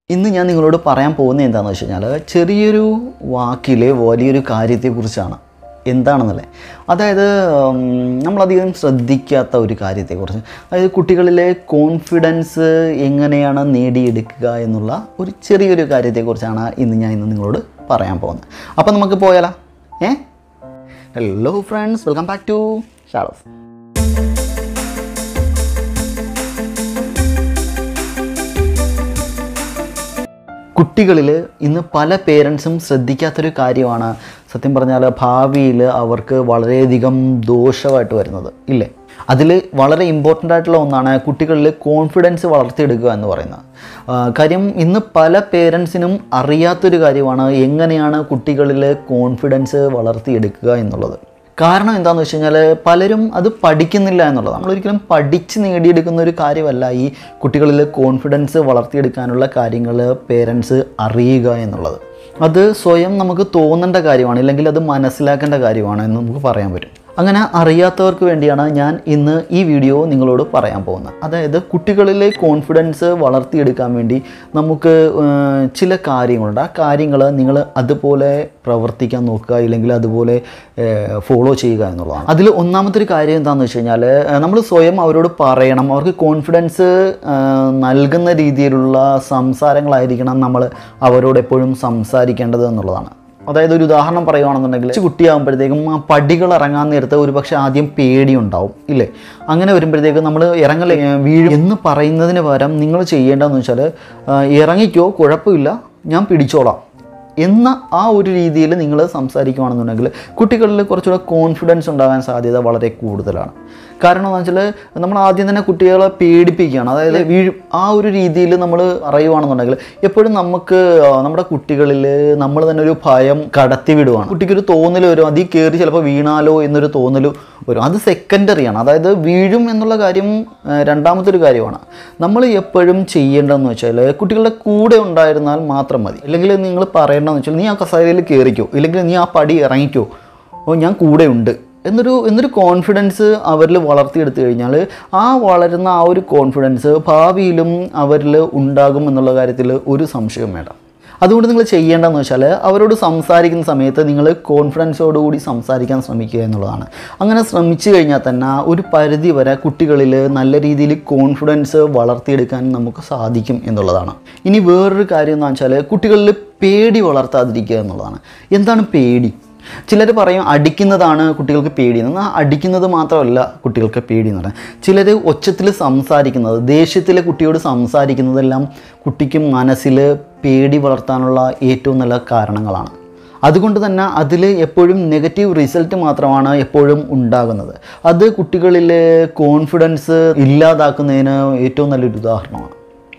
ഇന്ന് ഞാൻ നിങ്ങളോട് പറയാൻ പോകുന്നത് എന്താണെന്ന് വെച്ച് കഴിഞ്ഞാൽ ചെറിയൊരു വാക്കിലെ വലിയൊരു കാര്യത്തെക്കുറിച്ചാണ് എന്താണെന്നല്ലേ അതായത് ഉം, നമ്മളധികം ശ്രദ്ധിക്കാത്ത ഒരു കാര്യത്തെക്കുറിച്ച് അതായത് കുട്ടികളിലെ കോൺഫിഡൻസ് എങ്ങനെയാണ് നേടിയെടുക്കുക എന്നുള്ള ഒരു ചെറിയൊരു കാര്യത്തെക്കുറിച്ചാണ് ഇന്ന് ഞാൻ ഇന്ന് നിങ്ങളോട് പറയാൻ പോകുന്നത് അപ്പോൾ നമുക്ക് പോയാലോ ഏ hello friends welcome back to ഷാളോസ് കുട്ടികളിൽ ഇന്ന് പല പേരൻസും ശ്രദ്ധിക്കാത്തൊരു കാര്യമാണ് സത്യം പറഞ്ഞാൽ ഭാവിയിൽ അവർക്ക് വളരെയധികം ദോഷമായിട്ട് വരുന്നത് ഇല്ലേ അതിൽ വളരെ ഇമ്പോർട്ടൻ്റ് ആയിട്ടുള്ള ഒന്നാണ് കുട്ടികളിൽ കോൺഫിഡൻസ് വളർത്തിയെടുക്കുക എന്ന് പറയുന്നത് ആ, കാര്യം ഇന്ന് പല പേരൻസിനും അറിയാത്തൊരു കാര്യമാണ് എങ്ങനെയാണ് കുട്ടികളിൽ കോൺഫിഡൻസ് വളർത്തിയെടുക്കുക എന്നുള്ളത് കാരണം എന്താണെന്ന് വെച്ച് കഴിഞ്ഞാൽ പലരും അത് പഠിക്കുന്നില്ല എന്നുള്ളത് നമ്മളൊരിക്കലും പഠിച്ച് നേടിയെടുക്കുന്ന ഒരു കാര്യമല്ല ഈ കുട്ടികളിൽ കോൺഫിഡൻസ് വളർത്തിയെടുക്കാനുള്ള കാര്യങ്ങൾ പേരൻസ് അറിയുക എന്നുള്ളത് അത് സ്വയം നമുക്ക് തോന്നേണ്ട കാര്യമാണ് ഇല്ലെങ്കിൽ അത് മനസ്സിലാക്കേണ്ട കാര്യമാണ് എന്ന് നമുക്ക് പറയാൻ പറ്റും അങ്ങനെ അറിയാത്തവർക്ക് വേണ്ടിയാണ് ഞാൻ ഇന്ന് ഈ വീഡിയോ നിങ്ങളോട് പറയാൻ പോകുന്നത് അതായത് കുട്ടികളിലെ കോൺഫിഡൻസ് വളർത്തിയെടുക്കാൻ വേണ്ടി നമുക്ക് ഏർ, ചില കാര്യങ്ങളുണ്ട് ആ കാര്യങ്ങൾ നിങ്ങൾ അതുപോലെ പ്രവർത്തിക്കാൻ നോക്കുക ഇല്ലെങ്കിൽ അതുപോലെ ഫോളോ ചെയ്യുക എന്നുള്ളതാണ് അതിൽ ഒന്നാമത്തെ ഒരു കാര്യം എന്താണെന്ന് വെച്ച് കഴിഞ്ഞാൽ നമ്മൾ സ്വയം അവരോട് പറയണം അവർക്ക് കോൺഫിഡൻസ് നൽകുന്ന രീതിയിലുള്ള സംസാരങ്ങളായിരിക്കണം നമ്മൾ അവരോട് എപ്പോഴും സംസാരിക്കേണ്ടത് എന്നുള്ളതാണ് അതായത് ഒരു ഉദാഹരണം പറയുകയാണെന്നുണ്ടെങ്കിൽ കൊച്ചു കുട്ടിയാകുമ്പോഴത്തേക്കും ആ പടികൾ ഇറങ്ങാൻ നേരത്ത് ഒരു പക്ഷേ ആദ്യം പേടിയുണ്ടാവും ഇല്ലേ അങ്ങനെ വരുമ്പോഴത്തേക്കും നമ്മൾ ഇറങ്ങൽ വീഴും എന്ന് പറയുന്നതിന് പകരം നിങ്ങൾ ചെയ്യേണ്ടതെന്ന് വെച്ചാൽ ആ, ഇറങ്ങിക്കോ കുഴപ്പമില്ല ഞാൻ പിടിച്ചോളാം എന്ന ആ ഒരു രീതിയിൽ നിങ്ങൾ സംസാരിക്കുകയാണെന്നുണ്ടെങ്കിൽ കുട്ടികളിൽ കുറച്ചുകൂടെ കോൺഫിഡൻസ് ഉണ്ടാകാൻ സാധ്യത വളരെ കൂടുതലാണ് കാരണം എന്ന് വെച്ചാൽ നമ്മൾ ആദ്യം തന്നെ കുട്ടികളെ പേടിപ്പിക്കുകയാണ് അതായത് വീഴും ആ ഒരു രീതിയിൽ നമ്മൾ പറയുവാണെന്നുണ്ടെങ്കിൽ എപ്പോഴും നമുക്ക് ആ, നമ്മുടെ കുട്ടികളിൽ നമ്മൾ തന്നെ ഒരു ഭയം കടത്തി വിടുവാണ് കുട്ടിക്കൊരു തോന്നൽ വരും അതിൽ കയറി ചിലപ്പോൾ വീണാലോ എന്നൊരു തോന്നൽ വരും അത് സെക്കൻഡറിയാണ് അതായത് വീഴും എന്നുള്ള കാര്യം ആ, രണ്ടാമത്തെ ഒരു കാര്യമാണ് നമ്മൾ എപ്പോഴും ചെയ്യേണ്ടതെന്ന് വെച്ചാൽ കുട്ടികളുടെ കൂടെ ഉണ്ടായിരുന്നാൽ മാത്രം മതി അല്ലെങ്കിൽ നിങ്ങൾ പറയേണ്ടതെന്ന് വെച്ചാൽ നീ ആ കസേരയിൽ കയറിക്കോ ഇല്ലെങ്കിൽ നീ ആ പടി ഇറങ്ങിക്കോ ഓ ഞാൻ കൂടെ ഉണ്ട് എന്നൊരു എന്നൊരു കോൺഫിഡൻസ് അവരിൽ വളർത്തിയെടുത്തു കഴിഞ്ഞാൽ ആ വളരുന്ന ആ ഒരു കോൺഫിഡൻസ് ഭാവിയിലും അവരിൽ ഉണ്ടാകും എന്നുള്ള കാര്യത്തിൽ ഒരു സംശയവും വേണ്ട അതുകൊണ്ട് നിങ്ങൾ ചെയ്യേണ്ടതെന്ന് വെച്ചാൽ അവരോട് സംസാരിക്കുന്ന സമയത്ത് നിങ്ങൾ കോൺഫിഡൻസോടുകൂടി സംസാരിക്കാൻ ശ്രമിക്കുക എന്നുള്ളതാണ് അങ്ങനെ ശ്രമിച്ചു കഴിഞ്ഞാൽ തന്നെ ഒരു പരിധി വരെ കുട്ടികളിൽ നല്ല രീതിയിൽ കോൺഫിഡൻസ് വളർത്തിയെടുക്കാൻ നമുക്ക് സാധിക്കും എന്നുള്ളതാണ് ഇനി വേറൊരു കാര്യം എന്ന് വെച്ചാൽ കുട്ടികളിൽ പേടി വളർത്താതിരിക്കുക എന്നുള്ളതാണ് എന്താണ് പേടി ചിലർ പറയും അടിക്കുന്നതാണ് കുട്ടികൾക്ക് പേടി എന്ന് ആ അടിക്കുന്നത് മാത്രമല്ല കുട്ടികൾക്ക് പേടി എന്ന് പറയുന്നത് ചിലർ ഒച്ചത്തിൽ സംസാരിക്കുന്നത് ദേഷ്യത്തിൽ കുട്ടിയോട് സംസാരിക്കുന്നതെല്ലാം കുട്ടിക്ക് മനസ്സിൽ പേടി വളർത്താനുള്ള ഏറ്റവും നല്ല കാരണങ്ങളാണ് അതുകൊണ്ട് തന്നെ അതിൽ എപ്പോഴും നെഗറ്റീവ് റിസൾട്ട് മാത്രമാണ് എപ്പോഴും ഉണ്ടാകുന്നത് അത് കുട്ടികളിൽ കോൺഫിഡൻസ് ഇല്ലാതാക്കുന്നതിന് ഏറ്റവും നല്ലൊരു ഉദാഹരണമാണ്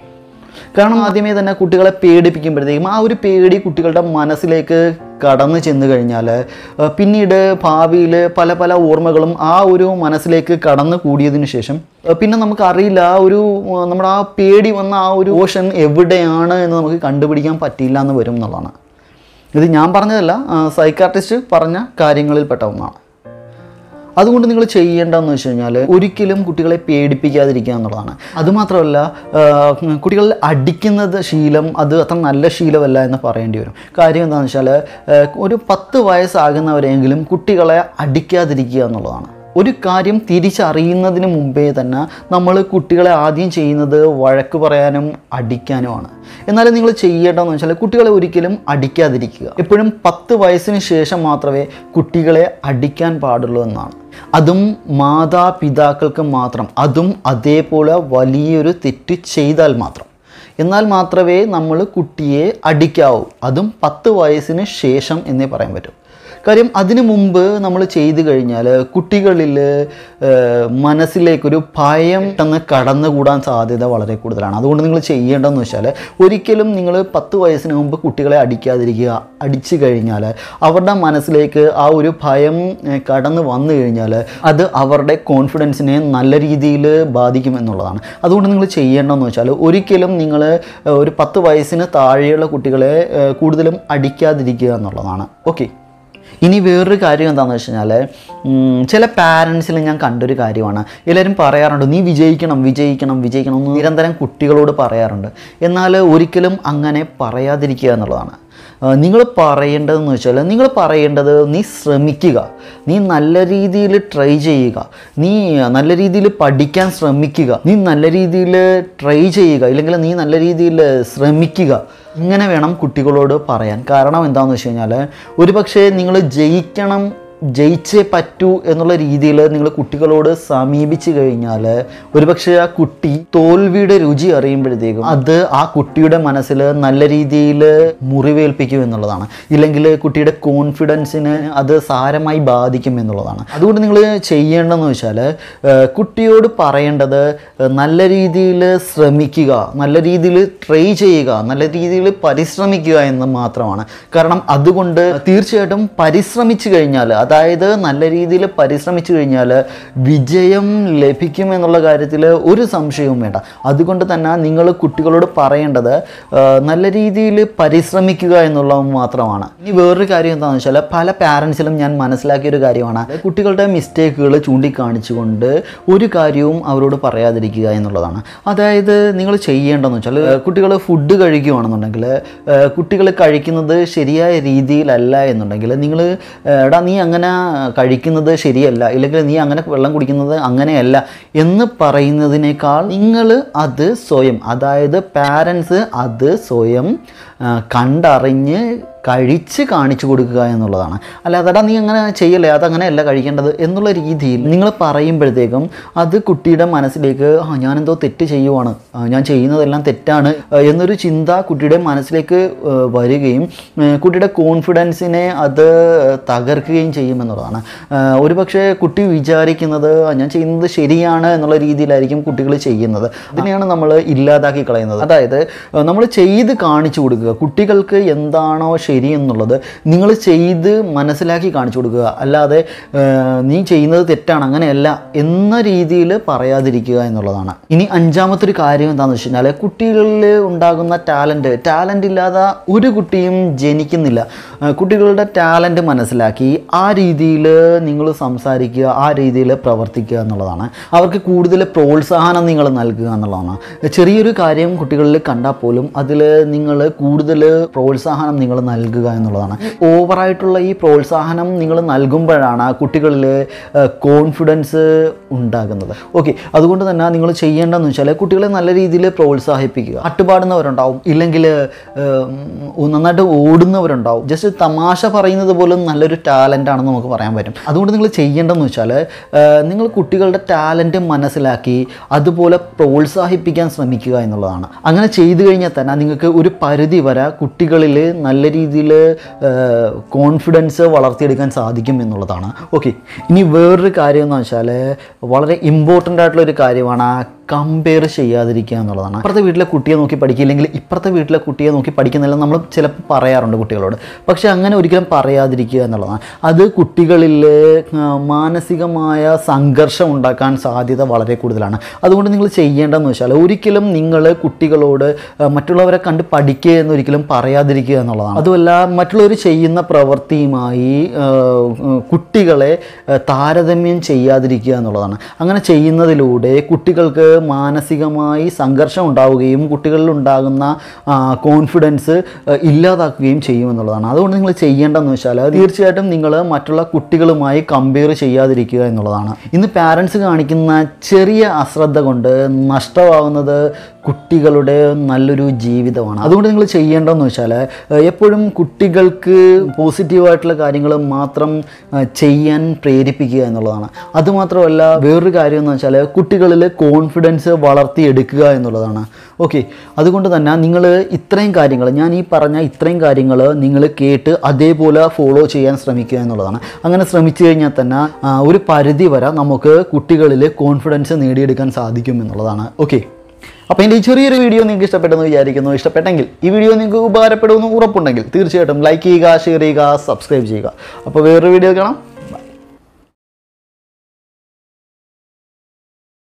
കാരണം ആദ്യമേ തന്നെ കുട്ടികളെ പേടിപ്പിക്കുമ്പോഴത്തേക്കും ആ ഒരു പേടി കുട്ടികളുടെ മനസ്സിലേക്ക് കടന്നു ചെന്ന് കഴിഞ്ഞാൽ ആ, പിന്നീട് ഭാവിയിൽ പല പല ഓർമ്മകളും ആ ഒരു മനസ്സിലേക്ക് കടന്നു കൂടിയതിനു ശേഷം ആ, പിന്നെ നമുക്ക് അറിയില്ല ആ ഒരു ആ, നമ്മുടെ ആ പേടി വന്ന ആ ഒരു ഓഷൻ എവിടെയാണ് എന്ന് നമുക്ക് കണ്ടുപിടിക്കാൻ പറ്റിയില്ല എന്ന് വരും എന്നുള്ളതാണ് ഇത് ഞാൻ പറഞ്ഞതല്ല സൈക്കാട്രിസ്റ്റ് പറഞ്ഞ കാര്യങ്ങളിൽപ്പെട്ട ഒന്നാണ് അതുകൊണ്ട് നിങ്ങൾ ചെയ്യേണ്ടതെന്ന് വെച്ച് കഴിഞ്ഞാൽ ഒരിക്കലും കുട്ടികളെ പേടിപ്പിക്കാതിരിക്കുക എന്നുള്ളതാണ് അതുമാത്രമല്ല ആ, കുട്ടികൾ അടിക്കുന്നത് ശീലം അത് അത്ര നല്ല ശീലമല്ല എന്ന് പറയേണ്ടി വരും കാര്യം എന്താണെന്ന് വെച്ചാൽ ആ, ഒരു പത്ത് വയസ്സാകുന്നവരെങ്കിലും കുട്ടികളെ അടിക്കാതിരിക്കുക എന്നുള്ളതാണ് ഒരു കാര്യം തിരിച്ചറിയുന്നതിന് മുമ്പേ തന്നെ നമ്മൾ കുട്ടികളെ ആദ്യം ചെയ്യുന്നത് വഴക്ക് പറയാനും അടിക്കാനുമാണ് എന്നാലും നിങ്ങൾ ചെയ്യേണ്ടതെന്ന് വെച്ചാൽ കുട്ടികളെ ഒരിക്കലും അടിക്കാതിരിക്കുക എപ്പോഴും പത്ത് വയസ്സിന് ശേഷം മാത്രമേ കുട്ടികളെ അടിക്കാൻ പാടുള്ളൂ എന്നാണ് അതും മാതാപിതാക്കൾക്ക് മാത്രം അതും അതേപോലെ വലിയൊരു തെറ്റ് ചെയ്താൽ മാത്രം എന്നാൽ മാത്രമേ നമ്മൾ കുട്ടിയെ അടിക്കാവൂ അതും പത്ത് വയസ്സിന് ശേഷം എന്നേ പറയാൻ പറ്റൂ കാര്യം അതിനു മുമ്പ് നമ്മൾ ചെയ്തു കഴിഞ്ഞാൽ കുട്ടികളിൽ ഏഹ്, മനസ്സിലേക്കൊരു ഭയം പെട്ടെന്ന് കടന്നുകൂടാൻ സാധ്യത വളരെ കൂടുതലാണ് അതുകൊണ്ട് നിങ്ങൾ ചെയ്യേണ്ടതെന്ന് വെച്ചാൽ ഒരിക്കലും നിങ്ങൾ പത്ത് വയസ്സിന് മുമ്പ് കുട്ടികളെ അടിക്കാതിരിക്കുക അടിച്ചു കഴിഞ്ഞാൽ അവരുടെ മനസ്സിലേക്ക് ആ ഒരു ഭയം ഏഹ്, കടന്നു വന്നു കഴിഞ്ഞാൽ അത് അവരുടെ കോൺഫിഡൻസിനെ നല്ല രീതിയിൽ ബാധിക്കും എന്നുള്ളതാണ് അതുകൊണ്ട് നിങ്ങൾ ചെയ്യേണ്ടതെന്ന് വെച്ചാൽ ഒരിക്കലും നിങ്ങൾ ഏഹ്, ഒരു പത്ത് വയസ്സിന് താഴെയുള്ള കുട്ടികളെ ഏഹ്, കൂടുതലും അടിക്കാതിരിക്കുക എന്നുള്ളതാണ് ഓക്കെ ഇനി വേറൊരു കാര്യം എന്താണെന്ന് വെച്ച് കഴിഞ്ഞാൽ ഉം, ചില പാരൻസിൽ ഞാൻ കണ്ടൊരു കാര്യമാണ് എല്ലാവരും പറയാറുണ്ട് നീ വിജയിക്കണം വിജയിക്കണം വിജയിക്കണം എന്ന് നിരന്തരം കുട്ടികളോട് പറയാറുണ്ട് എന്നാൽ ഒരിക്കലും അങ്ങനെ പറയാതിരിക്കുക എന്നുള്ളതാണ് നിങ്ങൾ പറയേണ്ടതെന്ന് വെച്ചാൽ നിങ്ങൾ പറയേണ്ടത് നീ ശ്രമിക്കുക നീ നല്ല രീതിയിൽ ട്രൈ ചെയ്യുക നീ നല്ല രീതിയിൽ പഠിക്കാൻ ശ്രമിക്കുക നീ നല്ല രീതിയിൽ ട്രൈ ചെയ്യുക ഇല്ലെങ്കിൽ നീ നല്ല രീതിയിൽ ശ്രമിക്കുക ഇങ്ങനെ വേണം കുട്ടികളോട് പറയാൻ കാരണം എന്താണെന്ന് വെച്ച് കഴിഞ്ഞാൽ ഒരുപക്ഷെ നിങ്ങൾ ജയിക്കണം ജയിച്ചേ പറ്റൂ എന്നുള്ള രീതിയിൽ നിങ്ങൾ കുട്ടികളോട് സമീപിച്ചു കഴിഞ്ഞാൽ ഒരുപക്ഷെ ആ കുട്ടി തോൽവിയുടെ രുചി അറിയുമ്പോഴത്തേക്കും അത് ആ കുട്ടിയുടെ മനസ്സിൽ നല്ല രീതിയിൽ മുറിവേൽപ്പിക്കും എന്നുള്ളതാണ് ഇല്ലെങ്കിൽ കുട്ടിയുടെ കോൺഫിഡൻസിന് അത് സാരമായി ബാധിക്കും എന്നുള്ളതാണ് അതുകൊണ്ട് നിങ്ങൾ ചെയ്യേണ്ടതെന്ന് വെച്ചാൽ ഏഹ്, കുട്ടിയോട് പറയേണ്ടത് ഏഹ്, നല്ല രീതിയിൽ ശ്രമിക്കുക നല്ല രീതിയിൽ ട്രൈ ചെയ്യുക നല്ല രീതിയിൽ പരിശ്രമിക്കുക എന്ന് മാത്രമാണ് കാരണം അതുകൊണ്ട് തീർച്ചയായിട്ടും പരിശ്രമിച്ചു കഴിഞ്ഞാൽ അതായത് നല്ല രീതിയിൽ പരിശ്രമിച്ചു കഴിഞ്ഞാൽ വിജയം ലഭിക്കും എന്നുള്ള കാര്യത്തിൽ ഒരു സംശയവും വേണ്ട അതുകൊണ്ട് തന്നെ നിങ്ങൾ കുട്ടികളോട് പറയേണ്ടത് ആ, നല്ല രീതിയിൽ പരിശ്രമിക്കുക എന്നുള്ളത് മാത്രമാണ് ഇനി വേറൊരു കാര്യം എന്താണെന്ന് വെച്ചാൽ പല പാരൻസിലും ഞാൻ മനസ്സിലാക്കിയ ഒരു കാര്യമാണ് കുട്ടികളുടെ മിസ്റ്റേക്കുകൾ ചൂണ്ടിക്കാണിച്ചുകൊണ്ട് ഒരു കാര്യവും അവരോട് പറയാതിരിക്കുക എന്നുള്ളതാണ് അതായത് നിങ്ങൾ ചെയ്യേണ്ടതെന്ന് വെച്ചാൽ കുട്ടികൾ ഫുഡ് കഴിക്കുകയാണെന്നുണ്ടെങ്കിൽ കുട്ടികൾ കഴിക്കുന്നത് ശരിയായ രീതിയിലല്ല എന്നുണ്ടെങ്കിൽ നിങ്ങൾ എടാ നീ അങ്ങനെ കഴിക്കുന്നത് ശരിയല്ല ഇല്ലെങ്കിൽ നീ അങ്ങനെ വെള്ളം കുടിക്കുന്നത് അങ്ങനെയല്ല എന്ന് പറയുന്നതിനേക്കാൾ നിങ്ങൾ അത് സ്വയം അതായത് പാരൻസ് അത് സ്വയം ആ, കണ്ടറിഞ്ഞ് കഴിച്ച് കാണിച്ചു കൊടുക്കുക എന്നുള്ളതാണ് അല്ലാതെ എടാ നീ അങ്ങനെ ചെയ്യല്ലേ അതങ്ങനെയല്ല കഴിക്കേണ്ടത് എന്നുള്ള രീതിയിൽ നിങ്ങൾ പറയുമ്പോഴത്തേക്കും അത് കുട്ടിയുടെ മനസ്സിലേക്ക് ആ ഞാനെന്തോ തെറ്റ് ചെയ്യുവാണ് ആ, ഞാൻ ചെയ്യുന്നതെല്ലാം തെറ്റാണ് ആ, എന്നൊരു ചിന്ത കുട്ടിയുടെ മനസ്സിലേക്ക് ആ, വരികയും ആ, കുട്ടിയുടെ കോൺഫിഡൻസിനെ അത് തകർക്കുകയും ചെയ്യുമെന്നുള്ളതാണ് ആ, ഒരുപക്ഷെ കുട്ടി വിചാരിക്കുന്നത് "ആ, ഞാൻ ചെയ്യുന്നത് ശരിയാണ് എന്നുള്ള രീതിയിലായിരിക്കും കുട്ടികൾ ചെയ്യുന്നത് അതിനെയാണ് നമ്മൾ ഇല്ലാതാക്കി കളയുന്നത് അതായത് നമ്മൾ ചെയ്ത് കാണിച്ചു കൊടുക്കുക കുട്ടികൾക്ക് എന്താണോ ശരി എന്നുള്ളത് നിങ്ങൾ ചെയ്ത് മനസ്സിലാക്കി കാണിച്ചു കൊടുക്കുക അല്ലാതെ ആ, നീ ചെയ്യുന്നത് തെറ്റാണ് അങ്ങനെയല്ല എന്ന രീതിയിൽ പറയാതിരിക്കുക എന്നുള്ളതാണ് ഇനി അഞ്ചാമത്തെ ഒരു കാര്യം എന്താണെന്ന് വെച്ച് കഴിഞ്ഞാൽ കുട്ടികളിൽ ഉണ്ടാകുന്ന ടാലൻറ്റ് ടാലൻ്റ് ഇല്ലാതെ ഒരു കുട്ടിയും ജനിക്കുന്നില്ല ആ, കുട്ടികളുടെ ടാലൻറ്റ് മനസ്സിലാക്കി ആ രീതിയിൽ നിങ്ങൾ സംസാരിക്കുക ആ രീതിയിൽ പ്രവർത്തിക്കുക എന്നുള്ളതാണ് അവർക്ക് കൂടുതൽ പ്രോത്സാഹനം നിങ്ങൾ നൽകുക എന്നുള്ളതാണ് ചെറിയൊരു കാര്യം കുട്ടികളിൽ കണ്ടാൽ പോലും അതിൽ നിങ്ങൾ കൂടുതൽ പ്രോത്സാഹനം നിങ്ങൾ നൽകുക എന്നുള്ളതാണ് ഓവറായിട്ടുള്ള ഈ പ്രോത്സാഹനം നിങ്ങൾ നൽകുമ്പോഴാണ് ആ കുട്ടികളിൽ കോൺഫിഡൻസ് ഉണ്ടാകുന്നത് ഓക്കെ അതുകൊണ്ട് തന്നെ നിങ്ങൾ ചെയ്യേണ്ടതെന്ന് വെച്ചാൽ കുട്ടികളെ നല്ല രീതിയിൽ പ്രോത്സാഹിപ്പിക്കുക പാട്ടുപാടുന്നവരുണ്ടാവും ഇല്ലെങ്കിൽ നന്നായിട്ട് ഓടുന്നവരുണ്ടാവും ജസ്റ്റ് തമാശ പറയുന്നത് പോലും നല്ലൊരു ടാലൻ്റ് ആണെന്ന് നമുക്ക് പറയാൻ പറ്റും അതുകൊണ്ട് നിങ്ങൾ ചെയ്യേണ്ടതെന്ന് വെച്ചാൽ നിങ്ങൾ കുട്ടികളുടെ ടാലൻറ്റ് മനസ്സിലാക്കി അതുപോലെ പ്രോത്സാഹിപ്പിക്കാൻ ശ്രമിക്കുക എന്നുള്ളതാണ് അങ്ങനെ ചെയ്തു കഴിഞ്ഞാൽ തന്നെ നിങ്ങൾക്ക് ഒരു പരിധി വരെ കുട്ടികളിൽ നല്ല രീതിയിൽ കോൺഫിഡൻസ് വളർത്തിയെടുക്കാൻ സാധിക്കും എന്നുള്ളതാണ് ഓക്കെ ഇനി വേറൊരു കാര്യം എന്ന് വെച്ചാൽ വളരെ ഇമ്പോർട്ടൻ്റ് ആയിട്ടുള്ള ഒരു കാര്യമാണ് കമ്പയർ ചെയ്യാതിരിക്കുക എന്നുള്ളതാണ് അപ്പുറത്തെ വീട്ടിലെ കുട്ടിയെ നോക്കി പഠിക്കില്ലെങ്കിൽ ഇപ്പുറത്തെ വീട്ടിലെ കുട്ടിയെ നോക്കി പഠിക്കുന്നില്ല നമ്മൾ ചിലപ്പോൾ പറയാറുണ്ട് കുട്ടികളോട് പക്ഷേ അങ്ങനെ ഒരിക്കലും പറയാതിരിക്കുക എന്നുള്ളതാണ് അത് കുട്ടികളിൽ ആ, മാനസികമായ സംഘർഷം ഉണ്ടാക്കാൻ സാധ്യത വളരെ കൂടുതലാണ് അതുകൊണ്ട് നിങ്ങൾ ചെയ്യേണ്ടതെന്ന് വെച്ചാൽ ഒരിക്കലും നിങ്ങൾ കുട്ടികളോട് ആ, മറ്റുള്ളവരെ കണ്ട് പഠിക്കുക എന്നൊരിക്കലും പറയാതിരിക്കുക എന്നുള്ളതാണ് അതുമല്ല മറ്റുള്ളവർ ചെയ്യുന്ന പ്രവൃത്തിയുമായി ആ, ഉം, കുട്ടികളെ ആ, താരതമ്യം ചെയ്യാതിരിക്കുക എന്നുള്ളതാണ് അങ്ങനെ ചെയ്യുന്നതിലൂടെ കുട്ടികൾക്ക് മാനസികമായി സംഘർഷം ഉണ്ടാവുകയും കുട്ടികളിൽ ഉണ്ടാകുന്ന കോൺഫിഡൻസ് ഇല്ലാതാക്കുകയും ചെയ്യുമെന്നുള്ളതാണ് അതുകൊണ്ട് നിങ്ങൾ ചെയ്യേണ്ടതെന്ന് വെച്ചാൽ തീർച്ചയായിട്ടും നിങ്ങൾ മറ്റുള്ള കുട്ടികളുമായി കമ്പയർ ചെയ്യാതിരിക്കുക എന്നുള്ളതാണ് ഇന്ന് പാരൻസ് കാണിക്കുന്ന ചെറിയ അശ്രദ്ധ കൊണ്ട് നഷ്ടമാകുന്നത് കുട്ടികളുടെ നല്ലൊരു ജീവിതമാണ് അതുകൊണ്ട് നിങ്ങൾ ചെയ്യേണ്ടതെന്ന് വെച്ചാൽ ഏഹ്, എപ്പോഴും കുട്ടികൾക്ക് പോസിറ്റീവായിട്ടുള്ള കാര്യങ്ങൾ മാത്രം ഏഹ്, ചെയ്യാൻ പ്രേരിപ്പിക്കുക എന്നുള്ളതാണ് അതുമാത്രമല്ല വേറൊരു കാര്യം എന്ന് വെച്ചാൽ കുട്ടികളിൽ കോൺഫിഡൻസ് വളർത്തിയെടുക്കുക എന്നുള്ളതാണ് ഓക്കെ അതുകൊണ്ട് തന്നെ നിങ്ങൾ ഇത്രയും കാര്യങ്ങൾ ഞാൻ ഈ പറഞ്ഞ ഇത്രയും കാര്യങ്ങൾ നിങ്ങൾ കേട്ട് അതേപോലെ ഫോളോ ചെയ്യാൻ ശ്രമിക്കുക എന്നുള്ളതാണ് അങ്ങനെ ശ്രമിച്ചു കഴിഞ്ഞാൽ തന്നെ ആ, ഒരു പരിധി വരെ നമുക്ക് കുട്ടികളിൽ കോൺഫിഡൻസ് നേടിയെടുക്കാൻ സാധിക്കും എന്നുള്ളതാണ് ഓക്കെ അപ്പോൾ എൻ്റെ ഈ ചെറിയൊരു വീഡിയോ നിങ്ങൾക്ക് ഇഷ്ടപ്പെട്ടെന്ന് വിചാരിക്കുന്നു ഇഷ്ടപ്പെട്ടെങ്കിൽ ഈ വീഡിയോ നിങ്ങൾക്ക് ഉപകാരപ്പെടുമെന്ന് ഉറപ്പുണ്ടെങ്കിൽ തീർച്ചയായിട്ടും ലൈക്ക് ചെയ്യുക ഷെയർ ചെയ്യുക സബ്സ്ക്രൈബ് ചെയ്യുക അപ്പോൾ വേറൊരു വീഡിയോ കാണാം